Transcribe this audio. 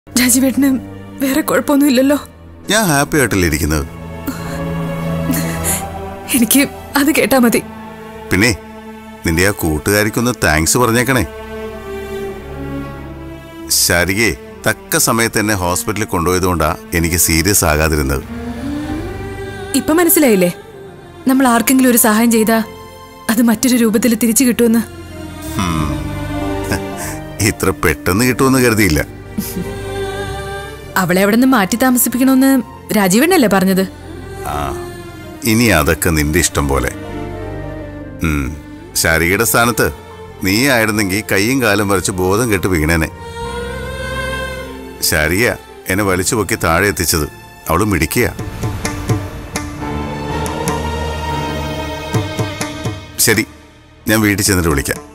രാജീവേട്ടന് വേറെ കുഴപ്പമൊന്നുമില്ലല്ലോ ഞാൻ ഹാപ്പി ആയിട്ടല്ലേ ഇരിക്കുന്നത് എനിക്ക് അത് കേട്ടാ മതി പിന്നെ നിന്റെ ആ കൂട്ടുകാരിക്കൊന്ന് താങ്ക്സ് പറഞ്ഞേക്കണേ ശാരികയെ തക്ക സമയത്ത് എന്നെ ഹോസ്പിറ്റലിൽ കൊണ്ടുപോയതുകൊണ്ടാ എനിക്ക് സീരിയസ് ആകാതിരുന്നത് ഇപ്പൊ മനസ്സിലായില്ലേ നമ്മൾ ആർക്കെങ്കിലും ഒരു സഹായം ചെയ്താ അത് മറ്റൊരു രൂപത്തിൽ തിരിച്ചു കിട്ടുമെന്ന് ഇത്ര പെട്ടെന്ന് കിട്ടുമെന്ന് കരുതിയില്ല അവളെ അവിടെ നിന്ന് മാറ്റി താമസിപ്പിക്കണമെന്ന് രാജീവണ്ണല്ലേ പറഞ്ഞത് ആ ഇനി അതൊക്കെ നിന്റെ ഇഷ്ടം പോലെ ഉം, ശാരികയുടെ സ്ഥാനത്ത് നീ ആയിരുന്നെങ്കിൽ കൈയും കാലും വരച്ച് ബോധം കെട്ട് വീണേനെ ശാരിക എന്നെ വലിച്ചു പൊക്കി താഴെ എത്തിച്ചത് അവള് മിടിക്കുക ശരി ഞാൻ വീട്ടിൽ ചെന്നിട്ട് വിളിക്കാം